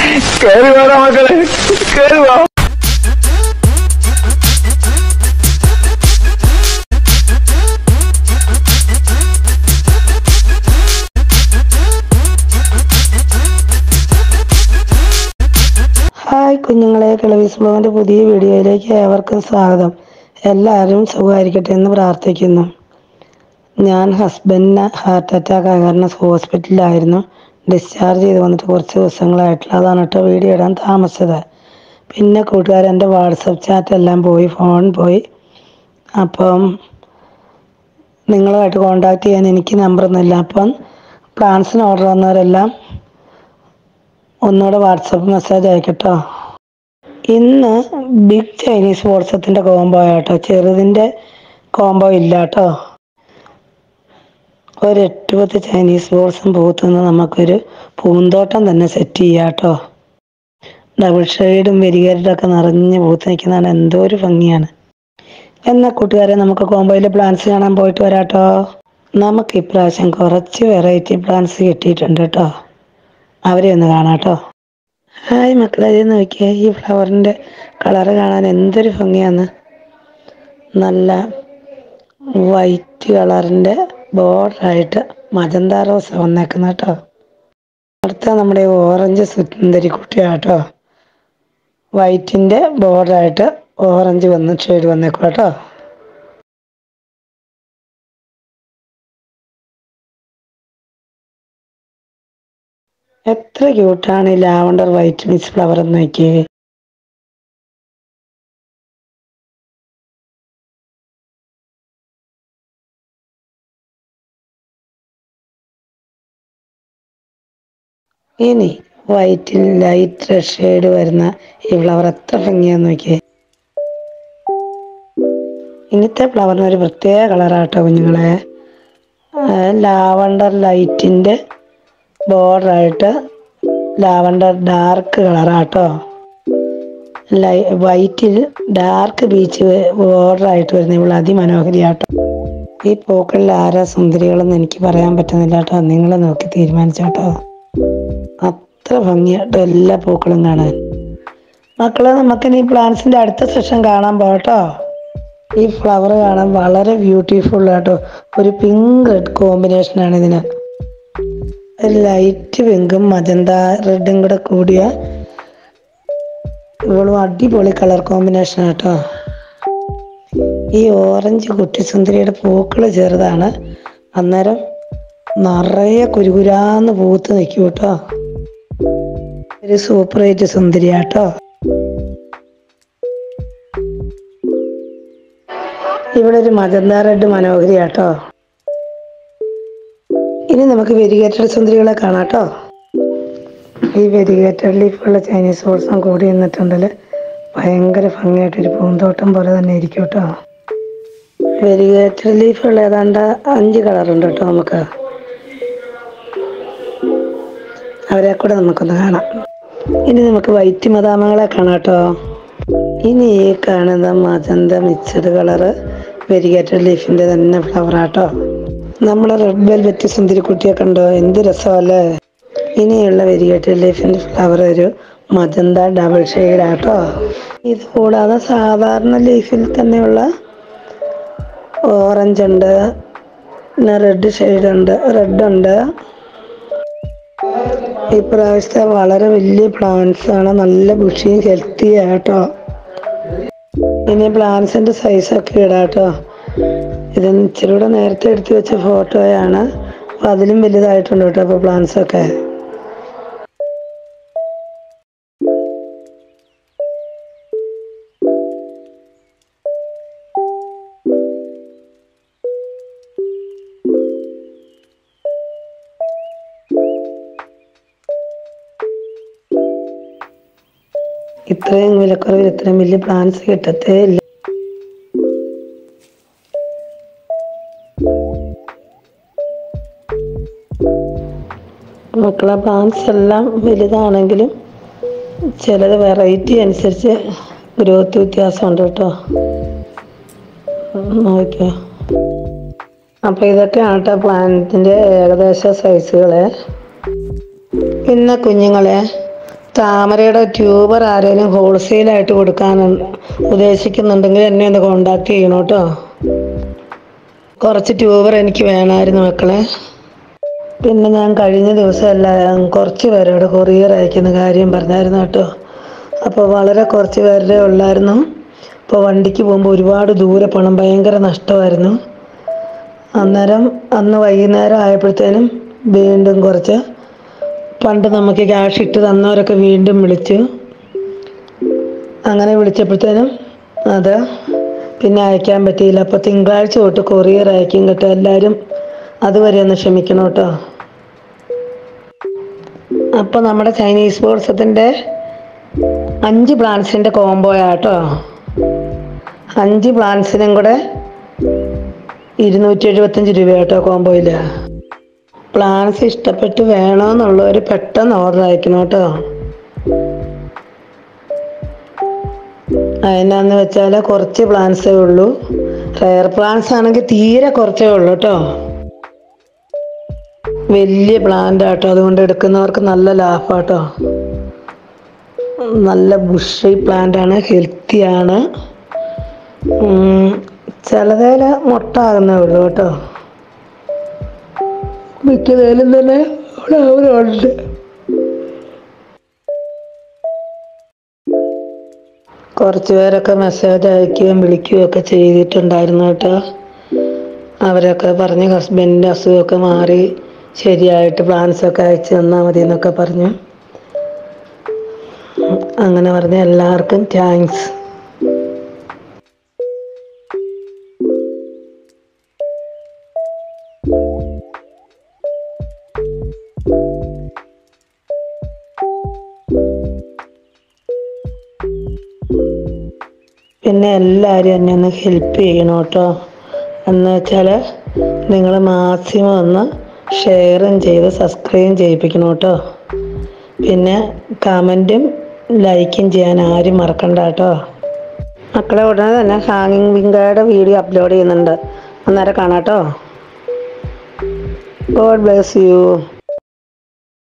കേറി വാടാ മക്കളെ കേറി വാ ഹായ് കുഞ്ഞുങ്ങളെ കിളവിസ് ബ്ലോഗിൻ്റെ പുതിയ വീഡിയോയിലേക്ക് ഏവർക്കും സ്വാഗതം എല്ലാവരും സുഖമായിരിക്കട്ടെ എന്ന് പ്രാർത്ഥിക്കുന്നു ഞാൻ ഹസ്ബൻഡിന് ഹാർട്ട് അറ്റാക്ക് ആയ കാരണം ഹോസ്പിറ്റലിലായിരുന്നു ഡിസ്ചാർജ് ചെയ്ത് വന്നിട്ട് കുറച്ച് ദിവസങ്ങളായിട്ടുള്ള അതാണ് കേട്ടോ വീഡിയോ ഇടാൻ താമസിച്ചത് പിന്നെ കൂട്ടുകാർ എൻ്റെ വാട്സപ്പ് ചാറ്റ് എല്ലാം പോയി ഫോൺ പോയി അപ്പം നിങ്ങളുമായിട്ട് കോണ്ടാക്ട് ചെയ്യാൻ എനിക്ക് നമ്പറൊന്നുമില്ല അപ്പം പ്ലാൻസിന് ഓർഡർ വന്നവരെല്ലാം ഒന്നുകൂടെ വാട്സപ്പ് മെസ്സേജ് അയക്കട്ടോ ഇന്ന് ബിഗ് ചൈനീസ് വാട്സപ്പിൻ്റെ കോംബോ ആട്ടോ ചെറുതിൻ്റെ കോംബോ ഇല്ല കേട്ടോ ഒരു എട്ട് പത്ത് ചൈനീസ് ബോൾസും പൂത്തുനിന്ന് നമുക്കൊരു പൂന്തോട്ടം തന്നെ സെറ്റ് ചെയ്യാം കേട്ടോ ഡബിൾ ഷെയ്ഡും വെരികേരിടൊക്കെ നിറഞ്ഞ് പൂത്ത് നിൽക്കുന്നതാണ് എന്തോ ഒരു ഭംഗിയാണ് എന്നാൽ കൂട്ടുകാരെ നമുക്ക് കോംബോയിലെ പ്ലാന്റ്സ് കാണാൻ പോയിട്ട് വരാട്ടോ നമുക്ക് ഇപ്രാവശ്യം കുറച്ച് വെറൈറ്റി പ്ലാന്റ്സ് കിട്ടിയിട്ടുണ്ട് കേട്ടോ അവരെ ഒന്ന് കാണാം കേട്ടോ ഹായ് മക്കളെ ഇത് നോക്കിയേ ഈ ഫ്ലവറിൻ്റെ കളറ് കാണാൻ എന്തൊരു ഭംഗിയാന്ന് നല്ല വൈറ്റ് കളറിൻ്റെ ബോർഡറായിട്ട് മജന്ത റോസ് വന്നേക്കുന്ന കേട്ടോ അടുത്ത നമ്മുടെ ഓറഞ്ച് സുന്ദരി കുട്ടിയാട്ടോ വൈറ്റിൻ്റെ ബോർഡറായിട്ട് ഓറഞ്ച് വന്ന് ഷെയ്ഡ് വന്നേക്കും കേട്ടോ എത്ര ക്യൂട്ടാണ് ഈ ലാവണ്ടർ വൈറ്റ് മിക്സ് ഫ്ലവർ എന്ന് നോക്കിയേ ഇനി വൈറ്റിൽ ലൈറ്റ് റെഡ് ഷെയ്ഡ് വരുന്ന ഈ ഫ്ലവർ എത്ര ഭംഗിയാന്ന് നോക്കിയേ ഇന്നത്തെ ഫ്ലവറിന് ഒരു പ്രത്യേക കളറാട്ടോ കുഞ്ഞുങ്ങളെ ലാവണ്ടർ ലൈറ്റിൻ്റെ ബോർഡറായിട്ട് ലാവണ്ടർ ഡാർക്ക് കളറാട്ടോ ലൈ വൈറ്റിൽ ഡാർക്ക് ബീച്ച് ബോർഡറായിട്ട് വരുന്ന ഇവിടെ അതിമനോഹരിയാട്ടോ ഈ പൂക്കളിൽ ആരാ സുന്ദരികളെന്ന് എനിക്ക് പറയാൻ പറ്റുന്നില്ല കേട്ടോ നിങ്ങൾ നോക്കി തീരുമാനിച്ചോട്ടോ അത്ര ഭംഗിയാട്ടോ എല്ലാ പൂക്കളും കാണാൻ മക്കളെ നമുക്കിനി പ്ലാന്റ്സിന്റെ അടുത്ത സെഷൻ കാണാൻ പോട്ടോ ഈ ഫ്ലവർ കാണാൻ വളരെ ബ്യൂട്ടിഫുൾ ആട്ടോ ഒരു പിങ്ക് റെഡ് കോമ്പിനേഷൻ ആണ് ഇതിന് ഒരു ലൈറ്റ് പിങ്കും മജന്ത റെഡും കൂടെ കൂടിയ ഇവളും അടിപൊളി കളർ കോമ്പിനേഷൻ ആട്ടോ ഈ ഓറഞ്ച് കുട്ടിസുന്ദരിയുടെ പൂക്കൾ ചെറുതാണ് അന്നേരം നിറയെ കുരുകുരാന്ന് പൂത്ത് നിൽക്കും കേട്ടോ ഒരു സൂപ്പർ ഹൈറ്റ് സുന്ദരിയാട്ടോ ഇവിടെ ഒരു മജന്ത റെഡ് മനോഹരിയാട്ടോ ഇനി നമുക്ക് വെരിഗേറ്റഡ് സുന്ദരികളെ കാണാം കേട്ടോ ഈ വെരിഗേറ്റഡ് ലീഫുള്ള ചൈനീസ് ഹോൾസും കൂടി നിന്നിട്ടുണ്ടെങ്കിൽ ഭയങ്കര ഭംഗിയായിട്ടൊരു പൂന്തോട്ടം പോലെ തന്നെ ഇരിക്കും കേട്ടോ വെരിഗേറ്റഡ് ലീഫുള്ള ഏതാണ്ട് അഞ്ച് കളറുണ്ട് കേട്ടോ നമുക്ക് അവരെ കൂടെ നമുക്കൊന്ന് കാണാം ഇനി നമുക്ക് വൈറ്റ് മദാമകളെ കാണാം കേട്ടോ ഇനി ഈ കാണുന്ന മജന്ത മിക്സഡ് കളറ് വെരിഗേറ്റഡ് ലീഫിന്റെ തന്നെ ഫ്ലവർ ആട്ടോ നമ്മളെ റെഡ് വെൽവെറ്റ് സുന്ദരി കുട്ടിയെ കണ്ടോ എന്ത് രസമല്ലേ ഇനിയുള്ള വെരിഗേറ്റഡ് ലീഫിന്റെ ഫ്ലവർ ഒരു മജന്ത ഡബിൾ ഷെയ്ഡ് ആട്ടോ ഇത് കൂടാതെ സാധാരണ ലീഫിൽ തന്നെയുള്ള ഓറഞ്ച് ഉണ്ട് പിന്നെ റെഡ് ഷെയ്ഡ് ഉണ്ട് റെഡ് ഉണ്ട് ഇപ്രാവശ്യത്തെ വളരെ വലിയ പ്ലാന്റ്സ് ആണ് നല്ല ബുഷിയും ഹെൽത്തി ആട്ടോ ഇനി പ്ലാന്റ്സിന്റെ സൈസ് ഒക്കെ ഇടാട്ടോ ഇത് ഇച്ചിരി കൂടെ നേരത്തെ എടുത്തു വെച്ച ഫോട്ടോയാണ് അപ്പൊ അതിലും വലുതായിട്ടുണ്ട് കേട്ടോ അപ്പൊ പ്ലാന്റ്സ് ഒക്കെ ഇത്രയും വിലക്കുറവിൽ ഇത്രയും വലിയ പ്ലാന്റ്സ് കിട്ടത്തേ ഇല്ല മക്കളെ പ്ലാന്റ്സ് എല്ലാം വലുതാണെങ്കിലും ചിലത് വെറൈറ്റി അനുസരിച്ച് ഗ്രോത്ത് വ്യത്യാസമുണ്ട് കേട്ടോ നോക്കിയോ അപ്പൊ ഇതൊക്കെയാണ് കേട്ടോ പ്ലാന്റിന്റെ ഏകദേശ സൈസുകള് പിന്നെ കുഞ്ഞുങ്ങളെ താമരയുടെ ട്യൂബർ ആരെങ്കിലും ഹോൾസെയിലായിട്ട് കൊടുക്കാൻ ഉദ്ദേശിക്കുന്നുണ്ടെങ്കിൽ എന്നെ ഒന്ന് കോണ്ടാക്ട് ചെയ്യണം കേട്ടോ കുറച്ച് ട്യൂബർ എനിക്ക് വേണമായിരുന്നു മക്കളെ പിന്നെ ഞാൻ കഴിഞ്ഞ ദിവസം എല്ലാം കുറച്ച് പേരോട് കൊറിയർ അയക്കുന്ന കാര്യം പറഞ്ഞായിരുന്നു കേട്ടോ അപ്പോൾ വളരെ കുറച്ച് പേരുടെ ഉള്ളായിരുന്നു അപ്പോൾ വണ്ടിക്ക് പോകുമ്പോൾ ഒരുപാട് ദൂരെ പോകണം ഭയങ്കര നഷ്ടമായിരുന്നു അന്നേരം അന്ന് വൈകുന്നേരം ആയപ്പോഴത്തേനും വീണ്ടും കുറച്ച് പണ്ട് നമുക്ക് ക്യാഷ് ഇട്ട് തന്നവരൊക്കെ വീണ്ടും വിളിച്ചു അങ്ങനെ വിളിച്ചപ്പോഴത്തേനും അത് പിന്നെ അയക്കാൻ പറ്റിയില്ല അപ്പോൾ തിങ്കളാഴ്ച തൊട്ട് കൊറിയർ അയക്കും കേട്ടോ എല്ലാവരും അതുവരെ ഒന്ന് ക്ഷമിക്കണം കേട്ടോ അപ്പോൾ നമ്മുടെ ചൈനീസ് ബോൾസത്തിൻ്റെ അഞ്ച് പ്ലാൻസിൻ്റെ കോംബോയാട്ടോ അഞ്ച് പ്ലാൻസിനും കൂടെ ഇരുന്നൂറ്റി എഴുപത്തഞ്ച് രൂപ കേട്ടോ കോംബോയിൽ പ്ലാൻസ് ഇഷ്ടപ്പെട്ട് വേണമെന്നുള്ളവർ പെട്ടെന്ന് ഓർഡർ അയക്കണം കേട്ടോ അതിനാന്ന് വെച്ചാൽ കുറച്ച് പ്ലാൻസേ ഉള്ളൂ റയർ പ്ലാൻസ് ആണെങ്കിൽ തീരെ കുറച്ചേ ഉള്ളൂ കേട്ടോ വലിയ പ്ലാന്റ് ആട്ടോ അതുകൊണ്ട് എടുക്കുന്നവർക്ക് നല്ല ലാഭമാട്ടോ നല്ല ബുഷി പ്ലാന്റ് ആണ് ഹെൽത്തി ആണ് ചിലതേല മുട്ട ആകുന്നേ ഉള്ളൂ കേട്ടോ മിക്കതേലും തന്നെ അവിടെ അവരുണ്ട് കുറച്ച് പേരൊക്കെ മെസ്സേജ് അയക്കുകയും വിളിക്കുകയും ഒക്കെ ചെയ്തിട്ടുണ്ടായിരുന്നു കേട്ടോ അവരൊക്കെ പറഞ്ഞ് ഹസ്ബൻഡിൻ്റെ അസുഖമൊക്കെ മാറി ശരിയായിട്ട് പ്ലാൻസ് ഒക്കെ അയച്ചു തന്നാൽ മതി എന്നൊക്കെ പറഞ്ഞു അങ്ങനെ പറഞ്ഞ എല്ലാവർക്കും താങ്ക്സ് പിന്നെ എല്ലാവരും എന്നെ ഒന്ന് ഹെൽപ്പ് ചെയ്യണം കേട്ടോ എന്ന് വെച്ചാൽ നിങ്ങൾ മാക്സിമം ഒന്ന് ഷെയറും ചെയ്ത് സബ്സ്ക്രൈബും ചെയ്യിപ്പിക്കണം കേട്ടോ പിന്നെ കമൻറ്റും ലൈക്കും ചെയ്യാൻ ആരും മറക്കണ്ട കേട്ടോ മക്കളെ ഉടനെ തന്നെ ഹാങ്ങിങ് വിങ്കയുടെ വീഡിയോ അപ്ലോഡ് ചെയ്യുന്നുണ്ട് അന്നേരം കാണാം കേട്ടോ ഗോഡ് ബ്ലെസ് യു